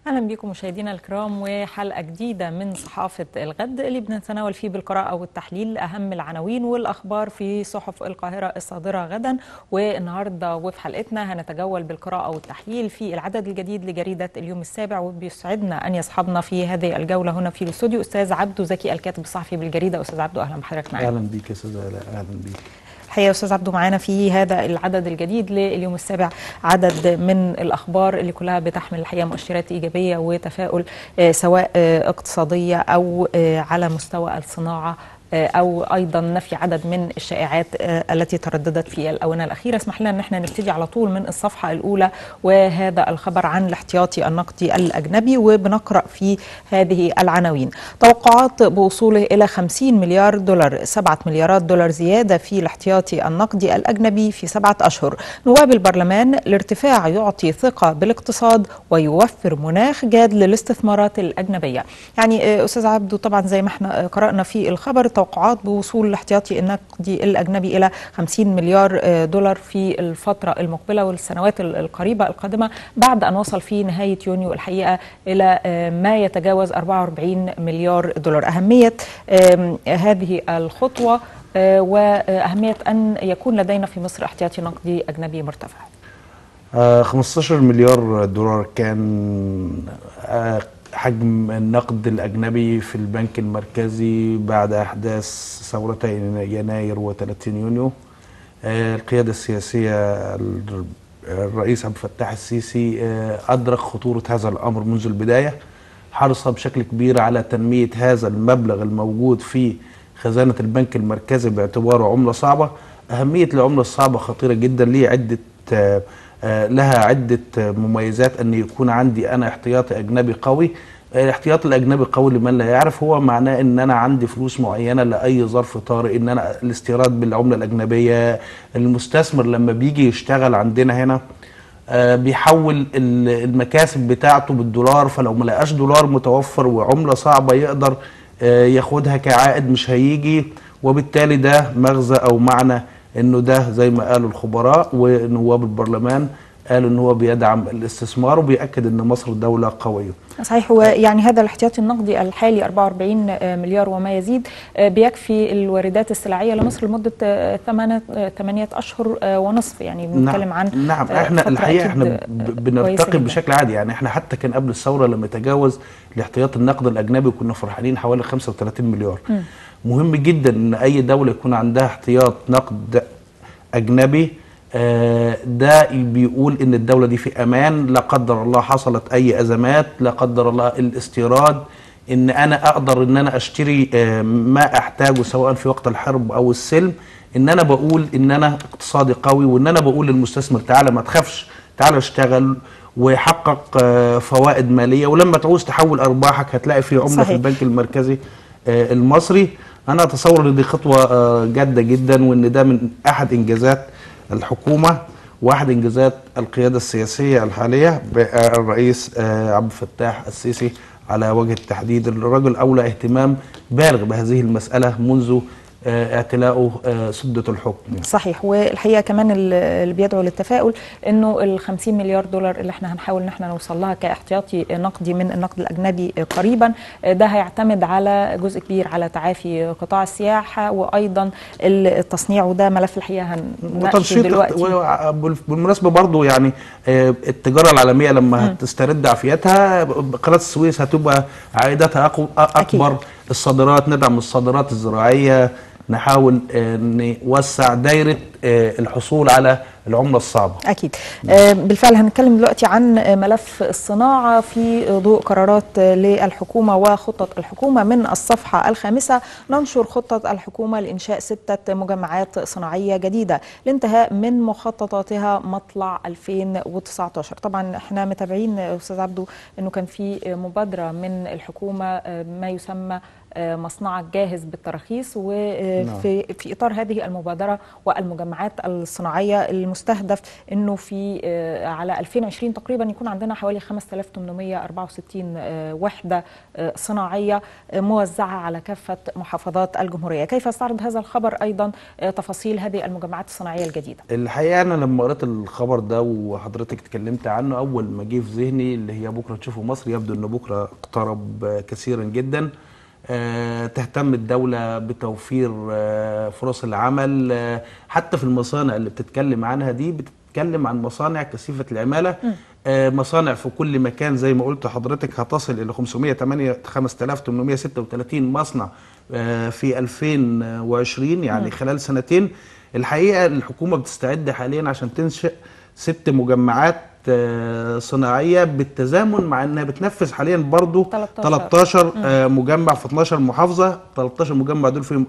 اهلا بكم مشاهدينا الكرام وحلقه جديده من صحافه الغد اللي بنتناول فيه بالقراءه والتحليل اهم العناوين والاخبار في صحف القاهره الصادره غدا والنهارده وفي حلقتنا هنتجول بالقراءه والتحليل في العدد الجديد لجريده اليوم السابع وبيسعدنا ان يصحبنا في هذه الجوله هنا في الاستوديو استاذ عبدو زكي الكاتب الصحفي بالجريده استاذ عبدو اهلا بحضرتك معانا اهلا بيك يا استاذ الاء اهلا بيك الحقيقه استاذ عبدو معانا في هذا العدد الجديد لليوم السابع عدد من الاخبار اللي كلها بتحمل الحقيقه مؤشرات ايجابيه وتفاؤل سواء اقتصاديه او على مستوى الصناعه او ايضا نفي عدد من الشائعات التي ترددت في الاونه الاخيره اسمح لنا ان احنا نبتدي على طول من الصفحه الاولى وهذا الخبر عن الاحتياطي النقدي الاجنبي وبنقرا في هذه العناوين توقعات بوصوله الى 50 مليار دولار 7 مليارات دولار زياده في الاحتياطي النقدي الاجنبي في سبعه اشهر نواب البرلمان الارتفاع يعطي ثقه بالاقتصاد ويوفر مناخ جاد للاستثمارات الاجنبيه يعني استاذ عبدو طبعا زي ما احنا قرانا في الخبر توقعات بوصول الاحتياطي النقدي الاجنبي الى 50 مليار دولار في الفتره المقبله والسنوات القريبه القادمه بعد ان وصل في نهايه يونيو الحقيقه الى ما يتجاوز 44 مليار دولار اهميه هذه الخطوه واهميه ان يكون لدينا في مصر احتياطي نقدي اجنبي مرتفع 15 مليار دولار كان حجم النقد الأجنبي في البنك المركزي بعد أحداث ثورتي يناير و30 يونيو القيادة السياسية الرئيس عبد الفتاح السيسي أدرك خطورة هذا الأمر منذ البداية حرص بشكل كبير على تنمية هذا المبلغ الموجود في خزانة البنك المركزي باعتباره عملة صعبة أهمية العملة الصعبة خطيرة جدا ليه عدة لها عدة مميزات أن يكون عندي أنا احتياطي أجنبي قوي الاحتياط الأجنبي قوي لمن لا يعرف هو معناه أن أنا عندي فلوس معينة لأي ظرف طارئ أن أنا الاستيراد بالعملة الأجنبية المستثمر لما بيجي يشتغل عندنا هنا بيحول المكاسب بتاعته بالدولار فلو ما لقاش دولار متوفر وعملة صعبة يقدر ياخدها كعائد مش هيجي وبالتالي ده مغزى أو معنى انه ده زي ما قالوا الخبراء ونواب البرلمان قالوا ان هو بيدعم الاستثمار وبيأكد ان مصر دولة قوية. صحيح هو يعني هذا الاحتياطي النقدي الحالي 44 مليار وما يزيد بيكفي الواردات السلعية لمصر لمدة 8 8 اشهر ونصف يعني بنتكلم عن نعم احنا الحقيقة احنا بنرتقي بشكل عادي يعني احنا حتى كان قبل الثورة لما تجاوز الاحتياط النقد الاجنبي كنا فرحانين حوالي 35 مليار. م. مهم جدا ان اي دوله يكون عندها احتياط نقد اجنبي ده بيقول ان الدوله دي في امان لا قدر الله حصلت اي ازمات لا قدر الله الاستيراد ان انا اقدر ان انا اشتري ما احتاجه سواء في وقت الحرب او السلم ان انا بقول ان انا اقتصادي قوي وان انا بقول للمستثمر تعالى ما تخافش تعالى اشتغل ويحقق فوائد ماليه ولما تعوز تحول ارباحك هتلاقي في عمله صحيح. في البنك المركزي المصري انا اتصور ان دي خطوه جاده جدا وان ده من احد انجازات الحكومه واحد انجازات القياده السياسيه الحاليه الرئيس عبد الفتاح السيسي على وجه التحديد الرجل اولى اهتمام بالغ بهذه المساله منذ اعتلاؤه سدة الحكم صحيح والحقيقه كمان اللي بيدعو للتفاؤل انه ال 50 مليار دولار اللي احنا هنحاول ان احنا نوصل لها كاحتياطي نقدي من النقد الاجنبي قريبا ده هيعتمد على جزء كبير على تعافي قطاع السياحه وايضا التصنيع وده ملف الحقيقه هنناقشه دلوقتي بالمناسبه برضو يعني التجاره العالميه لما هتسترد عافيتها قناه السويس هتبقى عائداتها اكبر أكيد. الصادرات ندعم الصادرات الزراعيه نحاول نوسع دايره الحصول على العمله الصعبه. اكيد. بالفعل هنتكلم دلوقتي عن ملف الصناعه في ضوء قرارات للحكومه وخطط الحكومه من الصفحه الخامسه ننشر خطه الحكومه لانشاء سته مجمعات صناعيه جديده لانتهاء من مخططاتها مطلع 2019. طبعا احنا متابعين استاذ عبدو انه كان في مبادره من الحكومه ما يسمى مصنعك جاهز بالتراخيص وفي في اطار هذه المبادره والمجمعات المجمعات الصناعيه المستهدف انه في آه، على 2020 تقريبا يكون عندنا حوالي 5864 آه، وحده آه، صناعيه آه، موزعه على كافه محافظات الجمهوريه كيف يستعرض هذا الخبر ايضا آه، تفاصيل هذه المجمعات الصناعيه الجديده الحقيقه انا لما قريت الخبر ده وحضرتك اتكلمت عنه اول ما جه في ذهني اللي هي بكره تشوفوا مصر يبدو ان بكره اقترب آه، كثيرا جدا آه، تهتم الدولة بتوفير آه، فرص العمل آه، حتى في المصانع اللي بتتكلم عنها دي بتتكلم عن مصانع كثيفة العمالة آه، مصانع في كل مكان زي ما قلت لحضرتك هتصل إلى 508 5836 مصنع آه، في 2020 يعني خلال سنتين الحقيقة الحكومة بتستعد حاليا عشان تنشئ ست مجمعات آه، صناعية بالتزامن مع انها بتنفذ حاليا برضو 13. 13 آه، مجمع في 12 محافظة 13 مجمع دول فيهم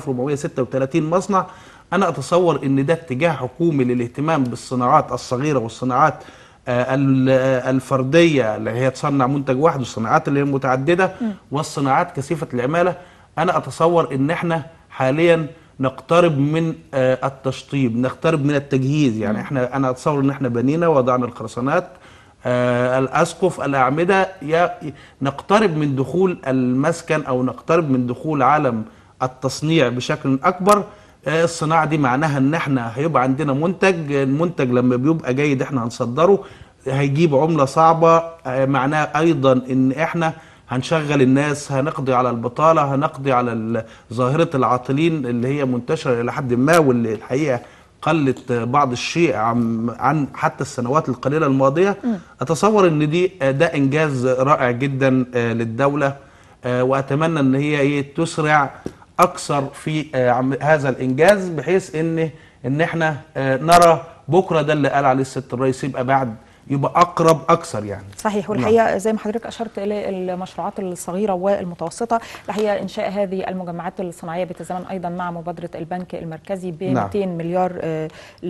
4436 مصنع انا اتصور ان ده اتجاه حكومي للاهتمام بالصناعات الصغيرة والصناعات آه، ال- آه، الفردية اللي هي تصنع منتج واحد والصناعات اللي هي المتعددة والصناعات كثيفة العمالة انا اتصور ان احنا حاليا نقترب من آه، التشطيب نقترب من التجهيز يعني احنا انا اتصور ان احنا بنينا وضعنا الخرسانات آه، الاسقف الاعمده يا- نقترب من دخول المسكن او نقترب من دخول عالم التصنيع بشكل اكبر آه، الصناعه دي معناها ان احنا هيبقى عندنا منتج المنتج لما بيبقى جيد احنا هنصدره هيجيب عمله صعبه آه، معناها ايضا ان احنا هنشغل الناس هنقضي على البطاله هنقضي على ال- ظاهره العاطلين اللي هي منتشره الى حد ما واللي الحقيقه قلت بعض الشيء عن عن حتى السنوات القليله الماضيه اتصور ان دي آه، ده انجاز رائع جدا آه، للدوله آه، واتمنى ان هي إيه تسرع اكثر في آه، عم- هذا الانجاز بحيث ان ان احنا آه، نرى بكره ده اللي قال عليه السيد الرئيس يبقى بعد يبقى اقرب اكثر يعني صحيح والحقيقه زي ما حضرتك اشرت الى المشروعات الصغيره والمتوسطه الحقيقه انشاء هذه المجمعات الصناعيه بيتزامن ايضا مع مبادره البنك المركزي ب نعم. 200 مليار آه،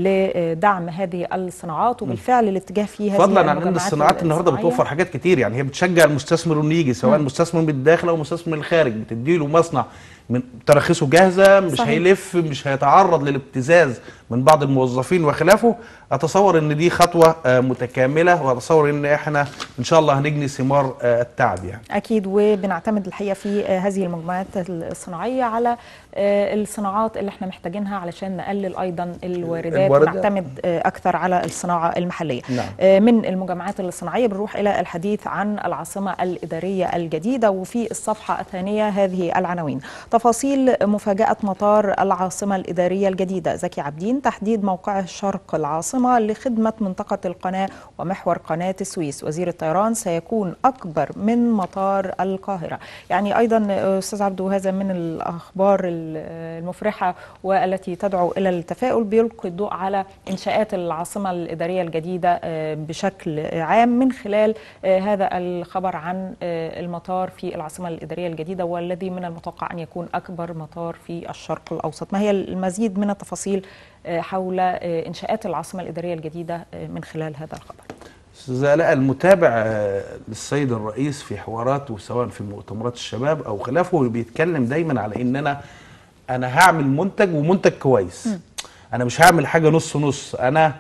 لدعم هذه الصناعات وبالفعل الاتجاه في هذه فضلا عن ان المجمعات الصناعات النهارده الصناعية. بتوفر حاجات كتير يعني هي بتشجع المستثمر انه يجي سواء مستثمر من الداخل او مستثمر من الخارج بتديله مصنع من تراخيصه جاهزه مش صحيح. هيلف مش هيتعرض للابتزاز من بعض الموظفين وخلافه اتصور ان دي خطوه آه، متكامله واتصور ان احنا ان شاء الله هنجني ثمار آه، التعب يعني اكيد وبنعتمد الحقيقه في آه، هذه المجموعات الصناعيه على آه، الصناعات اللي احنا محتاجينها علشان نقلل ايضا الواردات الواردات. ونعتمد آه، اكثر على الصناعه المحليه نعم. آه، من المجمعات الصناعيه بنروح الى الحديث عن العاصمه الاداريه الجديده وفي الصفحه الثانيه هذه العناوين تفاصيل مفاجاه مطار العاصمه الاداريه الجديده زكي عابدين تحديد موقع شرق العاصمه لخدمه منطقه القناه ومحور قناه السويس وزير الطيران سيكون اكبر من مطار القاهره يعني ايضا آه، استاذ عبدو هذا من الاخبار ال- المفرحه والتي تدعو الى التفاؤل بيلقي الضوء على انشاءات العاصمه الاداريه الجديده آه، بشكل عام من خلال آه، هذا الخبر عن آه، المطار في العاصمه الاداريه الجديده والذي من المتوقع ان يكون اكبر مطار في الشرق الاوسط ما هي المزيد من التفاصيل آه، حول آه، انشاءات العاصمه الاداريه الجديده آه، من خلال هذا الخبر استاذ علاء المتابع آه، للسيد الرئيس في حواراته سواء في مؤتمرات الشباب او خلافه بيتكلم دايما على ان انا انا هعمل منتج ومنتج كويس انا مش هعمل حاجه نص نص انا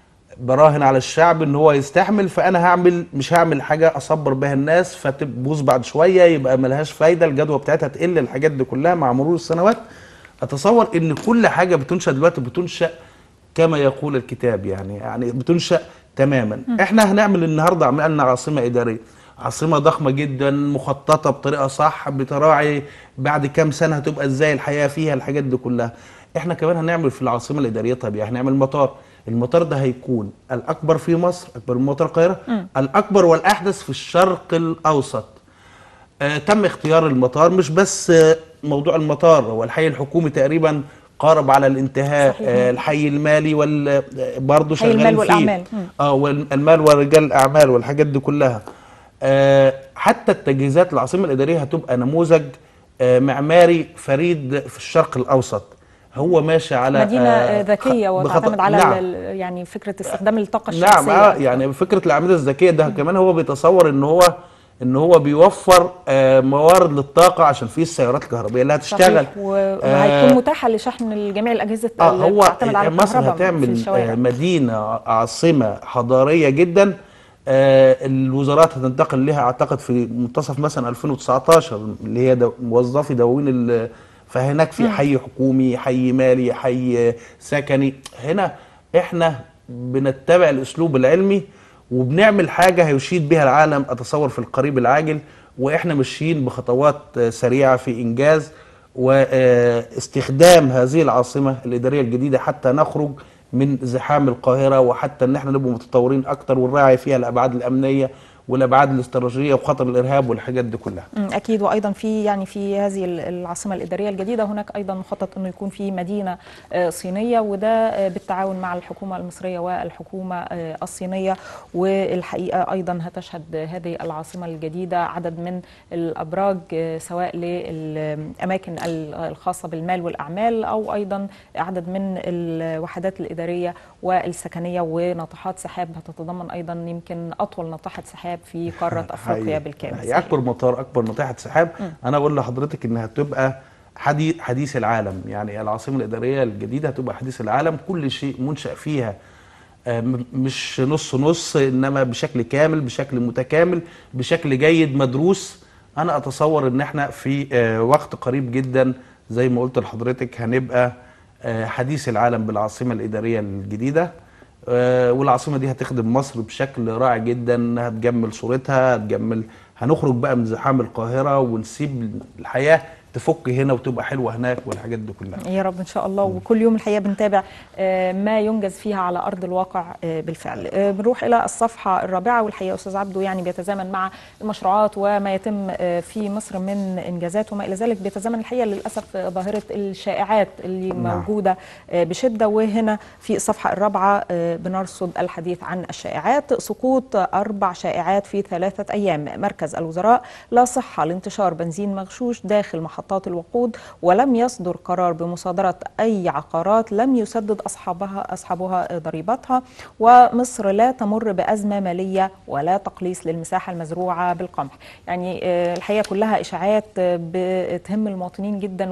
براهن على الشعب ان هو يستحمل فانا هعمل مش هعمل حاجه اصبر بها الناس فتبوظ بعد شويه يبقى ملهاش فايده الجدوى بتاعتها تقل الحاجات دي كلها مع مرور السنوات اتصور ان كل حاجه بتنشا دلوقتي بتنشا كما يقول الكتاب يعني يعني بتنشا تماما احنا هنعمل النهارده عملنا عاصمه اداريه عاصمه ضخمه جدا مخططه بطريقه صح بتراعي بعد كام سنه هتبقى ازاي الحياه فيها الحاجات دي كلها احنا كمان هنعمل في العاصمه الاداريه طبيعي هنعمل مطار المطار ده هيكون الاكبر في مصر اكبر من مطار القاهره الاكبر والاحدث في الشرق الاوسط آه، تم اختيار المطار مش بس آه، موضوع المطار هو الحي الحكومي تقريبا قارب على الانتهاء صحيح. آه، الحي المالي وال آه، برضه حي شغالين المال فيه والأعمال. مم. اه والمال ورجال الاعمال والحاجات دي كلها آه، حتى التجهيزات العاصمه الاداريه هتبقى نموذج آه، معماري فريد في الشرق الاوسط هو ماشي على مدينه آه، آه، ذكيه خ- بخط- وتعتمد على نعم. ال- يعني فكره استخدام الطاقه الشمسيه نعم اه يعني فكره الاعمده الذكيه ده كمان هو بيتصور ان هو ان هو بيوفر آه، موارد للطاقه عشان في السيارات الكهربائيه اللي هتشتغل صحيح وهيكون متاحه لشحن جميع الاجهزه اه اللي هو بتعتمد على مصر الكهرباء في هتعمل الشوارع. آه، مدينه عاصمه حضاريه جدا آه، الوزارات هتنتقل لها اعتقد في منتصف مثلا 2019 اللي هي دو موظفي دواوين ال- فهناك في حي حكومي حي مالي حي سكني هنا احنا بنتبع الاسلوب العلمي وبنعمل حاجه هيشيد بها العالم اتصور في القريب العاجل واحنا ماشيين بخطوات آه، سريعه في انجاز واستخدام هذه العاصمه الاداريه الجديده حتى نخرج من زحام القاهره وحتى ان احنا نبقى متطورين اكتر ونراعي فيها الابعاد الامنيه والابعاد الاستراتيجيه وخطر الارهاب والحاجات دي كلها. مم، اكيد وايضا في يعني في هذه ال- العاصمه الاداريه الجديده هناك ايضا مخطط انه يكون في مدينه آه، صينيه وده آه، بالتعاون مع الحكومه المصريه والحكومه آه، الصينيه والحقيقه ايضا هتشهد هذه العاصمه الجديده عدد من الابراج آه، سواء للاماكن ال- الخاصه بالمال والاعمال او ايضا عدد من الوحدات الاداريه والسكنيه وناطحات سحاب هتتضمن ايضا يمكن اطول ناطحه سحاب في قاره افريقيا حقيقي. بالكامل هي اكبر مطار اكبر ناطحه سحاب انا اقول لحضرتك انها هتبقى حديث حديث العالم يعني العاصمه الاداريه الجديده هتبقى حديث العالم كل شيء منشا فيها آه، م- مش نص نص انما بشكل كامل بشكل متكامل بشكل جيد مدروس انا اتصور ان احنا في آه، وقت قريب جدا زي ما قلت لحضرتك هنبقى آه، حديث العالم بالعاصمه الاداريه الجديده آه، والعاصمه دي هتخدم مصر بشكل رائع جدا هتجمل صورتها هتجمل هنخرج بقى من زحام القاهره ونسيب الحياه تفك هنا وتبقى حلوه هناك والحاجات دي كلها يا رب ان شاء الله وكل يوم الحقيقه بنتابع آه، ما ينجز فيها على ارض الواقع آه، بالفعل آه، بنروح الى الصفحه الرابعه والحقيقه استاذ عبده يعني بيتزامن مع المشروعات وما يتم آه، في مصر من انجازات وما الى ذلك بيتزامن الحقيقه للاسف آه، ظاهره الشائعات اللي نعم. موجوده آه، بشده وهنا في الصفحه الرابعه آه، بنرصد الحديث عن الشائعات سقوط اربع شائعات في ثلاثه ايام مركز الوزراء لا صحه لانتشار بنزين مغشوش داخل محطات الوقود ولم يصدر قرار بمصادره اي عقارات لم يسدد اصحابها اصحابها ضريبتها ومصر لا تمر بازمه ماليه ولا تقليص للمساحه المزروعه بالقمح يعني آه، الحقيقه كلها اشاعات آه، بتهم المواطنين جدا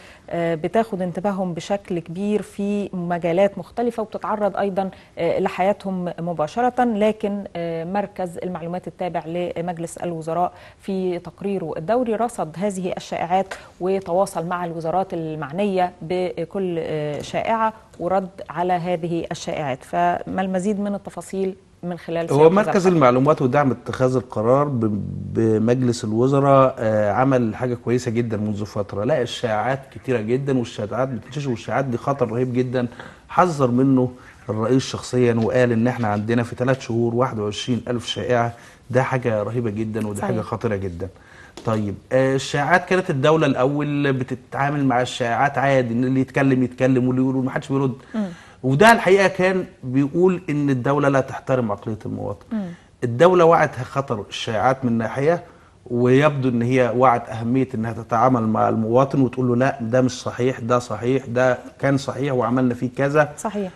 وبتاخد انتباههم بشكل كبير في مجالات مختلفه وبتتعرض ايضا آه، لحياتهم مباشره لكن آه، مركز المعلومات التابع لمجلس الوزراء في تقريره الدوري رصد هذه الشائعات وتواصل مع الوزارات المعنيه بكل آه، شائعه ورد على هذه الشائعات فما المزيد من التفاصيل من خلال هو سيادة مركز الحضر. المعلومات ودعم اتخاذ القرار ب- بمجلس الوزراء آه، عمل حاجه كويسه جدا منذ فتره لقى الشائعات كتيره جدا والشائعات بتنتشر والشائعات دي خطر رهيب جدا حذر منه الرئيس شخصيا وقال ان احنا عندنا في ثلاث شهور 21 الف شائعه ده حاجه رهيبه جدا ودي صحيح. حاجه خطيره جدا طيب آه، الشائعات كانت الدوله الاول بتتعامل مع الشائعات عادي ان اللي يتكلم يتكلم واللي يقول ما حدش بيرد وده الحقيقه كان بيقول ان الدوله لا تحترم عقليه المواطن الدوله وعت خطر الشائعات من ناحيه ويبدو ان هي وعت اهميه انها تتعامل مع المواطن وتقول له لا ده مش صحيح ده صحيح ده كان صحيح وعملنا فيه كذا صحيح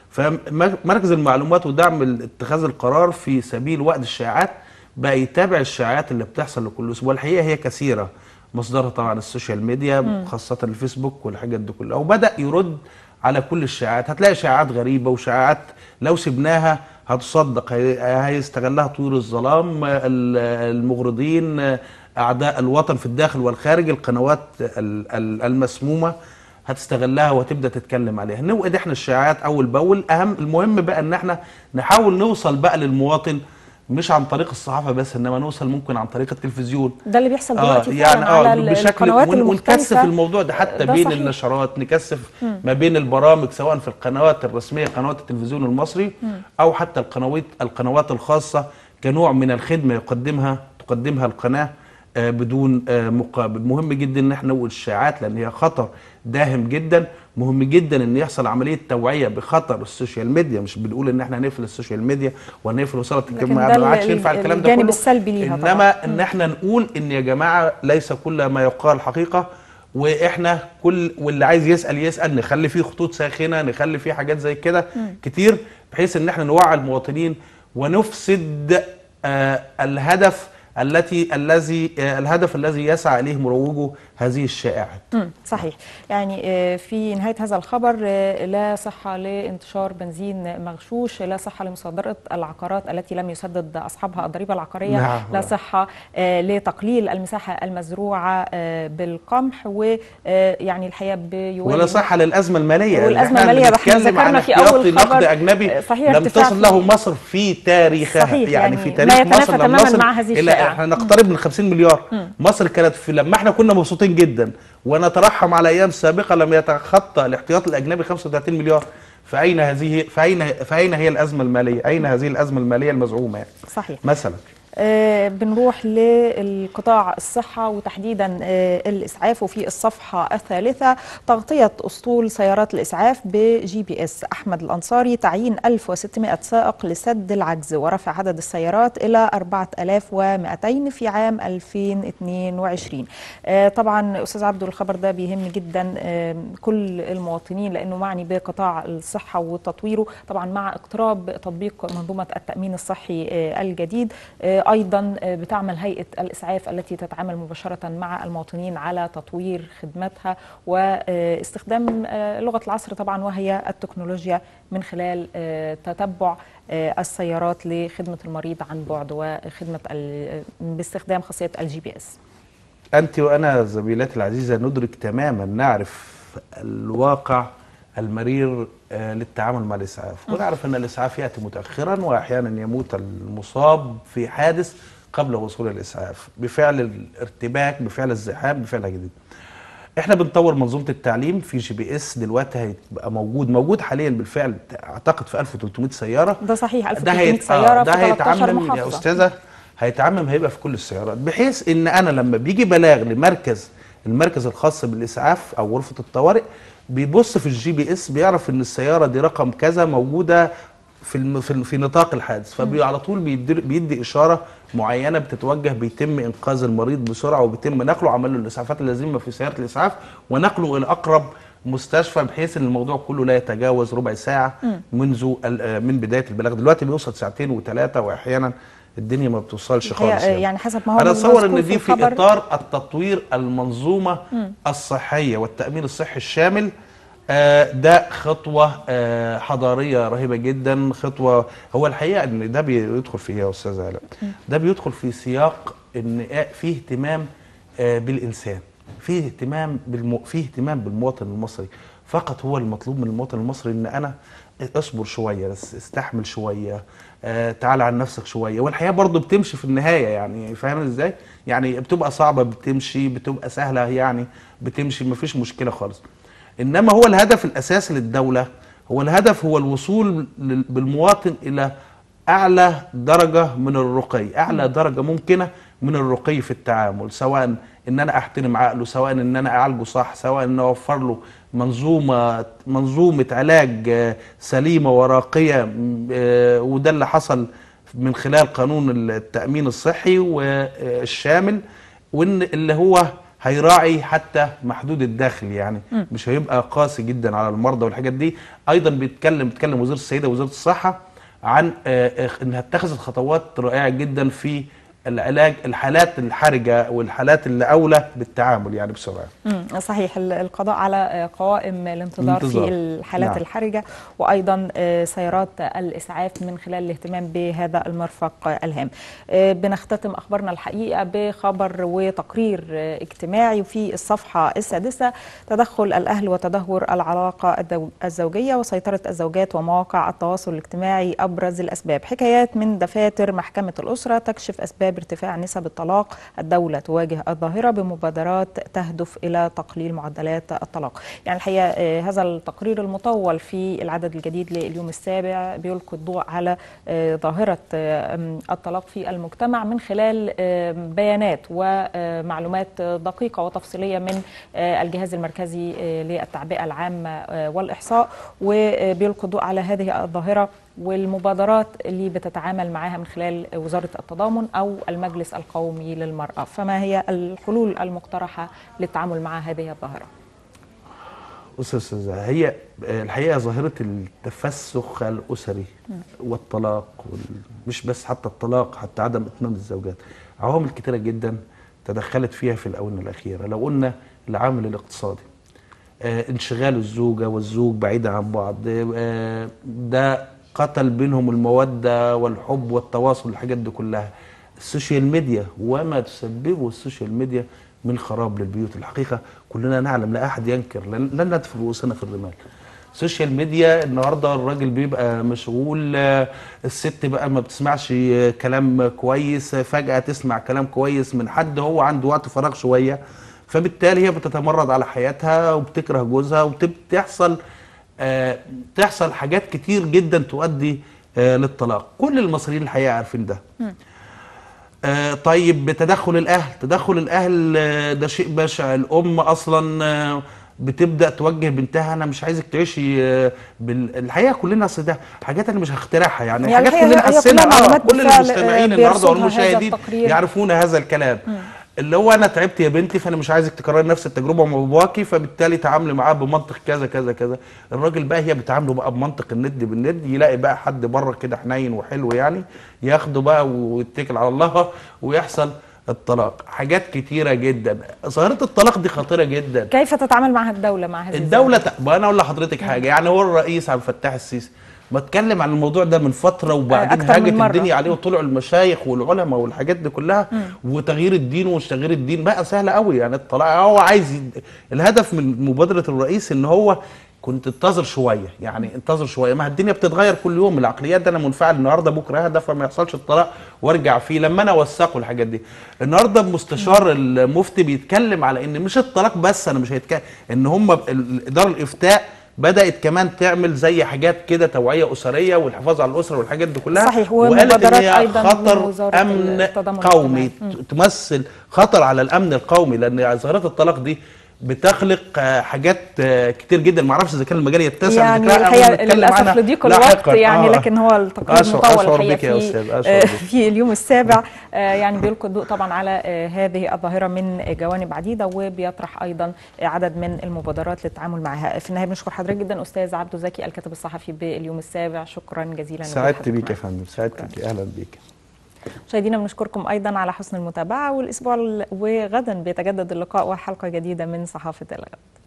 فمركز المعلومات ودعم ال- اتخاذ القرار في سبيل وقت الشائعات بقى يتابع الشائعات اللي بتحصل لكل اسبوع والحقيقه هي كثيره مصدرها طبعا السوشيال ميديا خاصه الفيسبوك والحاجات دي كلها وبدا يرد على كل الشائعات هتلاقي شائعات غريبه وشائعات لو سبناها هتصدق هي- هيستغلها طيور الظلام ال- المغرضين اعداء الوطن في الداخل والخارج القنوات ال- ال- المسمومه هتستغلها وهتبدا تتكلم عليها نوقد احنا الشائعات اول باول اهم المهم بقى ان احنا نحاول نوصل بقى للمواطن مش عن طريق الصحافه بس انما نوصل ممكن عن طريق التلفزيون ده اللي بيحصل اه دلوقتي يعني فعلا على اه ال- بشكل القنوات ون- ونكثف المختلفة الموضوع ده حتى ده بين صحيح. النشرات نكثف ما بين البرامج سواء في القنوات الرسميه قنوات التلفزيون المصري او حتى القنوات القنوات الخاصه كنوع من الخدمه يقدمها تقدمها القناه آه، بدون آه، مقابل مهم جدا ان احنا نوقف الشائعات لان هي خطر داهم جدا مهم جدا ان يحصل عمليه توعيه بخطر السوشيال ميديا مش بنقول ان احنا نقفل السوشيال ميديا ونقفل وسائل لكن التجمع ده ما عادش ال- ينفع الكلام ده الجانب كله السلبي ليها طبعاً. انما ان احنا نقول ان يا جماعه ليس كل ما يقال حقيقه واحنا كل واللي عايز يسال يسال نخلي فيه خطوط ساخنه نخلي فيه حاجات زي كده كتير بحيث ان احنا نوعي المواطنين ونفسد آه الهدف التي الذي آه، الهدف الذي يسعى اليه مروجو هذه الشائعات مم، صحيح يعني آه، في نهاية هذا الخبر آه، لا صحة لانتشار بنزين مغشوش لا صحة لمصادرة العقارات التي لم يسدد أصحابها الضريبة العقارية نعم. لا صحة آه، لتقليل المساحة المزروعة آه، بالقمح ويعني الحقيقة بيولي ولا صحة للأزمة المالية والأزمة إحنا المالية، احنا بنتكلم عن ذكرنا في احتياطي أول نقد خبر، أجنبي صحيح لم ارتفاع تصل له في- مصر في تاريخها صحيح، يعني, يعني في ما تاريخ يتنافى مصر لم تماماً نصل مع هذه إلى الشائعة. احنا نقترب من 50 مليار مصر كانت في لما احنا كنا مبسوطين جدا ونترحم على أيام سابقة لم يتخطى الاحتياط الأجنبي 35 مليار فأين هذه فأين فأين هي الأزمة المالية؟ أين هذه الأزمة المالية المزعومة يعني؟ صحيح مثلا آه، بنروح للقطاع الصحة وتحديدا آه، الإسعاف وفي الصفحة الثالثة تغطية أسطول سيارات الإسعاف بجي بي إس أحمد الأنصاري تعيين 1600 سائق لسد العجز ورفع عدد السيارات إلى 4200 في عام 2022 آه، طبعا أستاذ عبدو الخبر ده بيهم جدا آه، كل المواطنين لأنه معني بقطاع الصحة وتطويره طبعا مع اقتراب تطبيق منظومة التأمين الصحي آه، الجديد آه، أيضا آه، بتعمل هيئة الإسعاف التي تتعامل مباشرة مع المواطنين على تطوير خدماتها واستخدام آه، لغة العصر طبعا وهي التكنولوجيا من خلال آه، تتبع آه، السيارات لخدمة المريض عن بعد وخدمة ال- باستخدام خاصية الجي بي اس أنت وأنا زميلاتي العزيزة ندرك تماما نعرف الواقع المرير آه، للتعامل مع الإسعاف ونعرف أن الإسعاف يأتي متأخرا وأحيانا يموت المصاب في حادث قبل وصول الإسعاف بفعل الارتباك بفعل الزحام بفعل جديد احنا بنطور منظومه التعليم في جي بي اس دلوقتي هيبقى موجود موجود حاليا بالفعل اعتقد في 1300 سياره ده صحيح ده 1300 هيت... سيارة آه ده في 13 هيتعمم يا محافظة استاذه هيتعمم هيبقى في كل السيارات بحيث ان انا لما بيجي بلاغ لمركز المركز الخاص بالاسعاف او غرفه الطوارئ بيبص في الجي بي اس بيعرف ان السياره دي رقم كذا موجوده في الم... في, ال- في نطاق الحادث فعلى طول بيدي, بيدي اشاره معينه بتتوجه بيتم انقاذ المريض بسرعه وبيتم نقله عمل له الاسعافات اللازمه في سياره الاسعاف ونقله الى اقرب مستشفى بحيث ان الموضوع كله لا يتجاوز ربع ساعه منذ ال- آه، من بدايه البلاغ دلوقتي بيوصل ساعتين وثلاثه واحيانا الدنيا ما بتوصلش هي خالص آه، يعني حسب ما هو انا اتصور مذكور ان في دي في الخبر. اطار التطوير المنظومه الصحيه والتامين الصحي الشامل آه، ده خطوه آه، حضاريه رهيبه جدا خطوه هو الحقيقه ان ده بيدخل في ايه يا استاذه هلا ده بيدخل في سياق ان آه، فيه اهتمام آه، بالانسان فيه اهتمام بالمو... فيه اهتمام بالمواطن المصري فقط هو المطلوب من المواطن المصري ان انا اصبر شويه بس استحمل شويه آه تعال عن نفسك شويه والحياه برضو بتمشي في النهايه يعني فاهم ازاي يعني بتبقى صعبه بتمشي بتبقى سهله يعني بتمشي مفيش مشكله خالص انما هو الهدف الاساسي للدوله هو الهدف هو الوصول لل- بالمواطن الى اعلى درجه من الرقي اعلى درجه ممكنه من الرقي في التعامل سواء ان انا احترم عقله سواء ان انا اعالجه صح سواء ان اوفر له منظومه منظومه علاج آه، سليمه وراقيه م- آه، وده اللي حصل من خلال قانون التامين الصحي والشامل وان اللي هو هيراعي حتى محدود الدخل يعني مش هيبقى قاسي جدا على المرضى والحاجات دي ايضا بيتكلم بيتكلم وزير السيده وزيره الصحه عن آه، آه، انها اتخذت خطوات رائعه جدا في العلاج الحالات الحرجه والحالات اللي اولى بالتعامل يعني بسرعه مم، صحيح ال- القضاء على آه، قوائم الانتظار الانتظار. في الحالات نعم. الحرجة وأيضا آه، سيارات الإسعاف من خلال الاهتمام بهذا المرفق آه، الهام آه، بنختتم أخبارنا الحقيقة بخبر وتقرير آه، اجتماعي وفي الصفحة السادسة تدخل الأهل وتدهور العلاقة الدو- الزوجية وسيطرة الزوجات ومواقع التواصل الاجتماعي أبرز الأسباب حكايات من دفاتر محكمة الأسرة تكشف أسباب ارتفاع نسب الطلاق الدولة تواجه الظاهرة بمبادرات تهدف إلى تقليل معدلات الطلاق يعني الحقيقة آه، هذا التقرير المطول في العدد الجديد لليوم السابع بيلقي الضوء على آه، ظاهرة آه، أم، الطلاق في المجتمع من خلال آه، بيانات ومعلومات دقيقة وتفصيلية من آه، الجهاز المركزي آه، للتعبئة العامة آه، والإحصاء وبيلقي الضوء على هذه الظاهرة والمبادرات اللي بتتعامل معها من خلال وزارة التضامن أو المجلس القومي للمرأة فما هي الحلول المقترحة للتعامل مع هذه الظاهرة؟ بص يا استاذه هي آه، الحقيقه ظاهره التفسخ الاسري والطلاق وال... مش بس حتى الطلاق حتى عدم اتمام الزوجات عوامل كتيره جدا تدخلت فيها في الاونه الاخيره لو قلنا العامل الاقتصادي آه، انشغال الزوجه والزوج بعيدا عن بعض آه، ده قتل بينهم الموده والحب والتواصل الحاجات دي كلها السوشيال ميديا وما تسببه السوشيال ميديا من خراب للبيوت الحقيقه كلنا نعلم لا احد ينكر لن لن ندفن رؤوسنا في الرمال السوشيال ميديا النهارده الراجل بيبقى مشغول آه، الست بقى ما بتسمعش آه، كلام كويس آه، فجأة تسمع كلام كويس من حد هو عنده وقت فراغ شوية فبالتالي هي بتتمرد على حياتها وبتكره جوزها وبتحصل آه، تحصل حاجات كتير جدا تؤدي آه، للطلاق كل المصريين الحقيقة عارفين ده آه، طيب تدخل الاهل تدخل الاهل آه، ده شيء بشع الام اصلا آه، بتبدا توجه بنتها انا مش عايزك تعيشي آه، بال... الحقيقه كلنا اصل ده حاجات انا مش هخترعها يعني, يعني حاجات الحقيقة كلنا هي كلها حاسينها اه معلومات كل بالفعل، المستمعين آه، النهارده بيرصدها هذا والمشاهدين التقرير. يعرفون هذا الكلام اللي هو انا تعبت يا بنتي فانا مش عايزك تكرري نفس التجربه مع باباكي فبالتالي تعاملي معاه بمنطق كذا كذا كذا الراجل بقى هي بتعامله بقى بمنطق الند بالند يلاقي بقى حد بره كده حنين وحلو يعني ياخده بقى ويتكل على الله ويحصل الطلاق حاجات كتيره جدا ظاهره الطلاق دي خطيره جدا كيف تتعامل معها الدولة مع هذه الدولة ت... ما انا اقول لحضرتك حاجة يعني هو الرئيس عبد الفتاح السيسي ما اتكلم عن الموضوع ده من فترة وبعدين أكتر من هاجت مرة. الدنيا عليه وطلعوا المشايخ والعلماء والحاجات دي كلها وتغيير الدين ومش تغيير الدين بقى سهل قوي يعني الطلاق هو عايز يد... الهدف من مبادرة الرئيس ان هو كنت انتظر شويه يعني انتظر شويه ما الدنيا بتتغير كل يوم العقليات ده انا منفعل النهارده بكره اهدى فما يحصلش الطلاق وارجع فيه لما انا اوثقه الحاجات دي النهارده المستشار المفتي بيتكلم على ان مش الطلاق بس انا مش هيتكلم ان هم ال- الاداره الافتاء بدات كمان تعمل زي حاجات كده توعيه اسريه والحفاظ على الاسره والحاجات دي كلها صحيح، وقالت ان ومبادرات هي أيضاً من خطر وزارة امن التضامن قومي الاجتماعي. مم. تمثل خطر على الامن القومي لان ظاهره الطلاق دي بتخلق آه، حاجات آه، كتير جدا ما اعرفش اذا كان المجال يتسع يعني لذكرها أو الحقيقه نتكلم للاسف عنها لضيق لاحقاً. الوقت يعني آه. لكن هو التقرير أشعر- مطول أشعر الحقيقه بك يا في أستاذ، أشعر آه، بك. في اليوم السابع آه، يعني بيلقي الضوء طبعا على آه، هذه الظاهره من جوانب عديده وبيطرح ايضا عدد من المبادرات للتعامل معها في النهايه بنشكر حضرتك جدا استاذ عبده زكي الكاتب الصحفي باليوم السابع شكرا جزيلا لوجود سعدت حضرتك بيك يا معنا. فندم سعدت بيك اهلا بيك مشاهدينا بنشكركم ايضا على حسن المتابعه والاسبوع ال- وغدا بيتجدد اللقاء وحلقه جديده من صحافه الغد